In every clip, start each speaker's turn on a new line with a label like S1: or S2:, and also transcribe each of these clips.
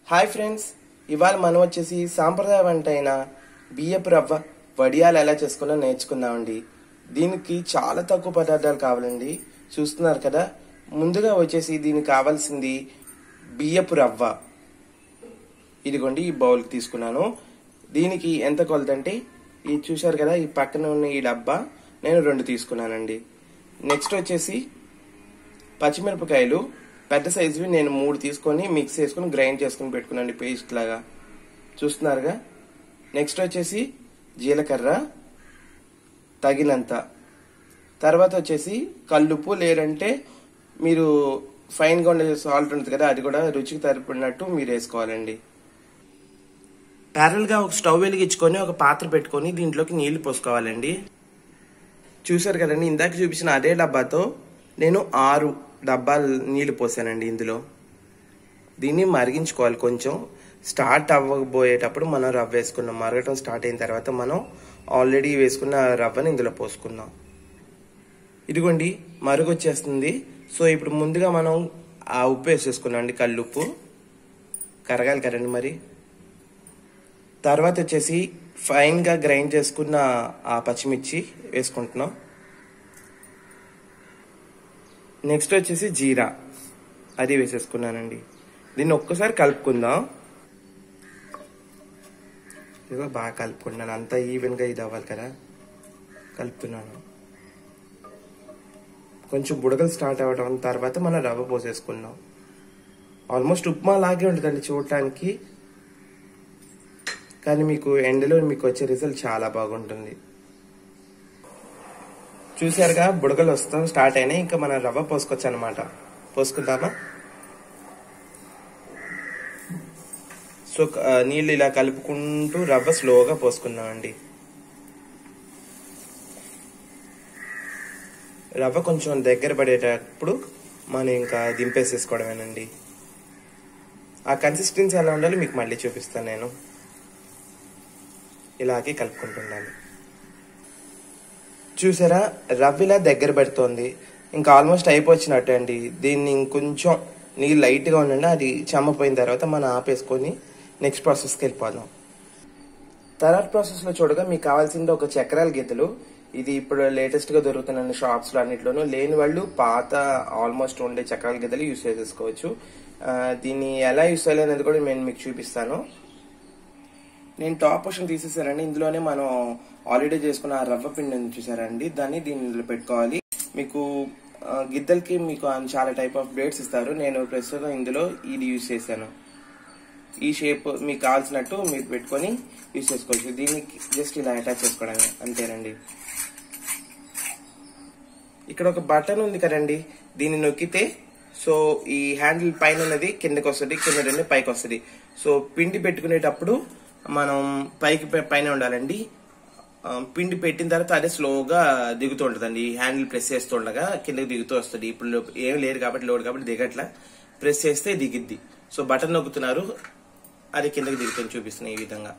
S1: hi friends ఇవాళ మనం వచ్చేసి సాంప్రదాయ వంట అయిన బియ్యపు రవ్వ వడియాలు ఎలా చేసుకున్నా నేర్చుకుందామండి దీనికి చాలా తక్కువ పదార్థాలు కావాలండి చూస్తున్నారు కదా ముందుగా వచ్చేసి దీనికి కావాల్సింది బియ్యపు రవ్వ ఇదిగోండి ఈ బౌల్కి తీసుకున్నాను దీనికి ఎంత కొలత అంటే ఇది చూశారు కదా ఈ పక్కన ఉన్న ఈ డబ్బా నేను రెండు తీసుకున్నానండి నెక్స్ట్ వచ్చేసి పచ్చిమిరపకాయలు పెద్ద సైజువి నేను మూడు తీసుకొని మిక్స్ చేసుకుని గ్రైండ్ చేసుకుని పెట్టుకున్నాను పేస్ట్ లాగా చూస్తున్నారుగా నెక్స్ట్ వచ్చేసి జీలకర్ర తగినంత తర్వాత వచ్చేసి కల్లుప్పు లేదంటే మీరు ఫైన్గా ఉండే సాల్ట్ ఉంటుంది కదా అది కూడా రుచికి సరిపడినట్టు మీరు వేసుకోవాలండి ప్యారల్గా ఒక స్టవ్ వెలిగించుకొని ఒక పాత్ర పెట్టుకొని దీంట్లోకి నీళ్లు పోసుకోవాలండి చూశారు కదండి ఇందాక చూపించిన అదే డబ్బాతో నేను ఆరు డబ్బాలు నీళ్లు పోసానండి ఇందులో దీన్ని మరిగించుకోవాలి కొంచెం స్టార్ట్ అవ్వబోయేటప్పుడు మనం రవ్వ వేసుకున్నాం మరగటం స్టార్ట్ అయిన తర్వాత మనం ఆల్రెడీ వేసుకున్న రవ్వని ఇందులో పోసుకున్నాం ఇదిగోండి మరుగు వచ్చేస్తుంది సో ఇప్పుడు ముందుగా మనం ఆ ఉప్పు వేసేసుకున్నాం అండి కల్లుప్పు కరగాలి కదండి మరి తర్వాత వచ్చేసి ఫైన్గా గ్రైండ్ చేసుకున్న ఆ పచ్చిమిర్చి వేసుకుంటున్నాం నెక్స్ట్ వచ్చేసి జీరా అది వేసేసుకున్నానండి దీన్ని ఒక్కసారి కలుపుకుందాం ఇదిగో బాగా కలుపుకుంటున్నాను అంతా ఈవెన్గా ఇది అవ్వాలి కదా కలుపుతున్నాను కొంచెం బుడగలు స్టార్ట్ అవ్వడం తర్వాత మనం రవ్వ పోసేసుకున్నాం ఆల్మోస్ట్ ఉప్మా లాగే ఉంటుందండి చూడటానికి కానీ మీకు ఎండలో మీకు వచ్చే రిజల్ట్ చాలా బాగుంటుంది చూసారుగా బుడగలు వస్తాం స్టార్ట్ అయినాయి ఇంకా మనం రవ్వ పోసుకోవచ్చు అనమాట పోసుకుందామా సో ఆ, నీళ్ళు ఇలా కలుపుకుంటూ రవ్వ స్లోగా పోసుకుందామండి రవ్వ కొంచెం దగ్గర పడేటప్పుడు మనం ఇంకా దింపేసేసుకోవడమేనండి ఆ కన్సిస్టెన్సీ ఎలా ఉండాలో మీకు మళ్ళీ చూపిస్తాను నేను ఇలాగే కలుపుకుంటున్నాను చూసారా రవ్వ ఇలా దగ్గర పెడుతోంది ఇంకా ఆల్మోస్ట్ అయిపోచ్చినట్టు అండి దీన్ని ఇంకొంచెం నీళ్ళు లైట్గా ఉండండి అది చెమ్మపోయిన తర్వాత మనం ఆపేసుకొని నెక్స్ట్ ప్రాసెస్కి వెళ్ళిపోదాం తర్వాత ప్రాసెస్లో చూడగా మీకు కావాల్సింది ఒక చక్రాల గీతలు ఇది ఇప్పుడు లేటెస్ట్గా దొరుకుతున్న షాప్స్లో అన్నిట్లోనూ లేని వాళ్ళు పాత ఆల్మోస్ట్ ఉండే చక్రాల గీతలు యూస్ చేసేసుకోవచ్చు ఆ, దీన్ని ఎలా యూస్ చేయాలి అనేది కూడా నేను మీకు చూపిస్తాను నేను టాప్ పోర్షన్ తీసేసానండి ఇందులోనే మనం ఆల్రెడీ చేసుకున్న ఆ రవ్వ పిండి ఉంది చూసారండి దాన్ని దీనిలో పెట్టుకోవాలి మీకు ఆ, గిద్దలకి మీకు ఆ చాలా టైప్ ఆఫ్ బ్లేడ్స్ ఇస్తారు నేను ప్రస్తుతం ఇందులో ఇది యూజ్ చేశాను ఈ షేప్ మీకు కావాల్సినట్టు మీరు పెట్టుకొని యూజ్ చేసుకోవచ్చు దీన్ని జస్ట్ ఇలా అటాచ్ చేసుకోవడమే అంతేనండి ఇక్కడ ఒక బటన్ ఉంది కదండి దీన్ని నొక్కితే సో ఈ హ్యాండిల్ పైన ఉన్నది కిందకి వస్తుంది కింద రెండు పైకి వస్తుంది సో పిండి పెట్టుకునేటప్పుడు మనం పైకి పై- పైన ఉండాలండి ఆ, పిండి పెట్టిన తర్వాత అదే స్లోగా దిగుతూ ఉంటుందండి ఈ హ్యాండిల్ ప్రెస్ చేస్తూ ఉండగా కిందకి దిగుతూ వస్తుంది ఇప్పుడు లో- ఏం లేదు కాబట్టి లోడ్ కాబట్టి దిగట్లా ప్రెస్ చేస్తే దిగిద్ది సో బటన్ నొక్కుతున్నారు అది కిందకి దిగుతుంది చూపిస్తున్నాయి ఈ విధంగా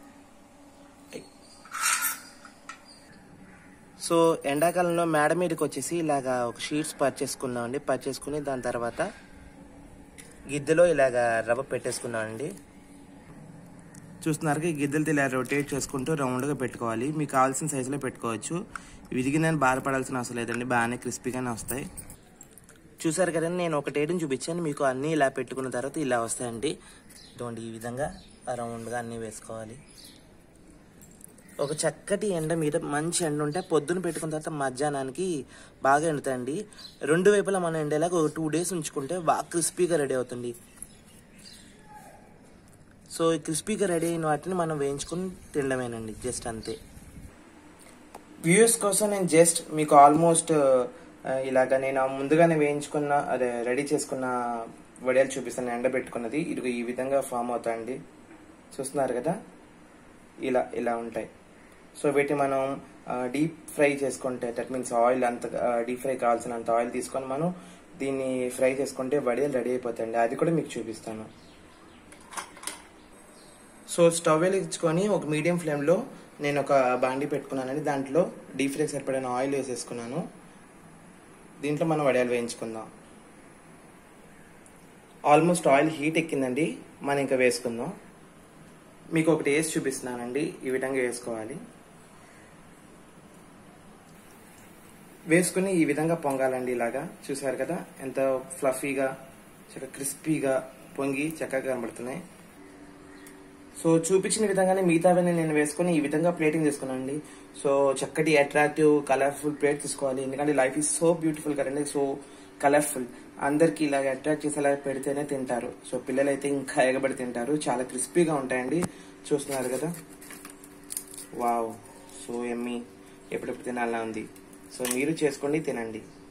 S1: సో ఎండాకాలంలో మేడ మీదకి వచ్చేసి ఇలాగా ఒక షీట్స్ పర్చేస్ చేసుకున్నామండి పర్చేస్ చేసుకుని దాని తర్వాత గిద్దెలో ఇలాగా రవ్వ పెట్టేసుకున్నామండి చూస్తున్నారు ఈ గిద్దెలతో ఇలా రొటేట్ చేసుకుంటూ రౌండ్గా పెట్టుకోవాలి మీకు కావాల్సిన సైజులో పెట్టుకోవచ్చు విరిగిందని బాధపడాల్సిన అవసరం లేదండి బాగానే క్రిస్పీగానే వస్తాయి చూసారు కదండి నేను ఒక టేడుని చూపించాను మీకు అన్నీ ఇలా పెట్టుకున్న తర్వాత ఇలా వస్తాయండి ఇటువంటి ఈ విధంగా రౌండ్గా అన్నీ వేసుకోవాలి ఒక చక్కటి ఎండ మీద మంచి ఎండ ఉంటే పొద్దున పెట్టుకున్న తర్వాత మధ్యాహ్నానికి బాగా ఎండుతాయండి రెండు వైపులా మనం ఎండేలాగా ఒక టూ డేస్ ఉంచుకుంటే బాగా క్రిస్పీగా రెడీ అవుతుంది సో ఈ క్రిస్పీగా రెడీ అయిన వాటిని మనం వేయించుకుని తినడమేనండి జస్ట్ అంతే వ్యూస్ కోసం నేను జస్ట్ మీకు ఆల్మోస్ట్ ఇలాగ నేను ఆ ముందుగానే వేయించుకున్న అదే రెడీ చేసుకున్న వడియాలు చూపిస్తాను ఎండబెట్టుకున్నది ఇది ఈ విధంగా ఫామ్ అవుతాయండి చూస్తున్నారు కదా ఇలా ఇలా ఉంటాయి సో వీటిని మనం డీప్ ఫ్రై చేసుకుంటే దట్ మీన్స్ ఆయిల్ అంత డీప్ ఫ్రై కావాల్సినంత ఆయిల్ తీసుకొని మనం దీన్ని ఫ్రై చేసుకుంటే వడియాలు రెడీ అయిపోతాయండి అది కూడా మీకు చూపిస్తాను సో స్టవ్ వెలిగించుకొని ఒక మీడియం ఫ్లేమ్లో నేను ఒక బాండి పెట్టుకున్నానండి దాంట్లో డీప్ ఫ్రై సరిపడిన ఆయిల్ వేసేసుకున్నాను దీంట్లో మనం వడియాలు వేయించుకుందాం ఆల్మోస్ట్ ఆయిల్ హీట్ ఎక్కిందండి మనం ఇంకా వేసుకుందాం మీకు ఒకటి వేసి చూపిస్తున్నానండి ఈ విధంగా వేసుకోవాలి వేసుకుని ఈ విధంగా పొంగాలండి ఇలాగా చూసారు కదా ఎంత ఫ్లఫీగా చక్కగా క్రిస్పీగా పొంగి చక్కగా కనబడుతున్నాయి సో చూపించిన విధంగానే మిగతావన్నీ నేను వేసుకుని ఈ విధంగా ప్లేటింగ్ చేసుకున్నానండి సో చక్కటి అట్రాక్టివ్ కలర్ఫుల్ ప్లేట్ తీసుకోవాలి ఎందుకంటే లైఫ్ ఈజ్ సో బ్యూటిఫుల్ కదండి సో కలర్ఫుల్ అందరికి ఇలాగ అట్రాక్ట్ చేసేలా పెడితేనే తింటారు సో పిల్లలైతే ఇంకా ఎగబడి తింటారు చాలా క్రిస్పీగా ఉంటాయండి చూస్తున్నారు కదా వావ్ సో ఎమ్మి ఎప్పుడెప్పుడు తినాలా ఉంది సో మీరు చేసుకోండి తినండి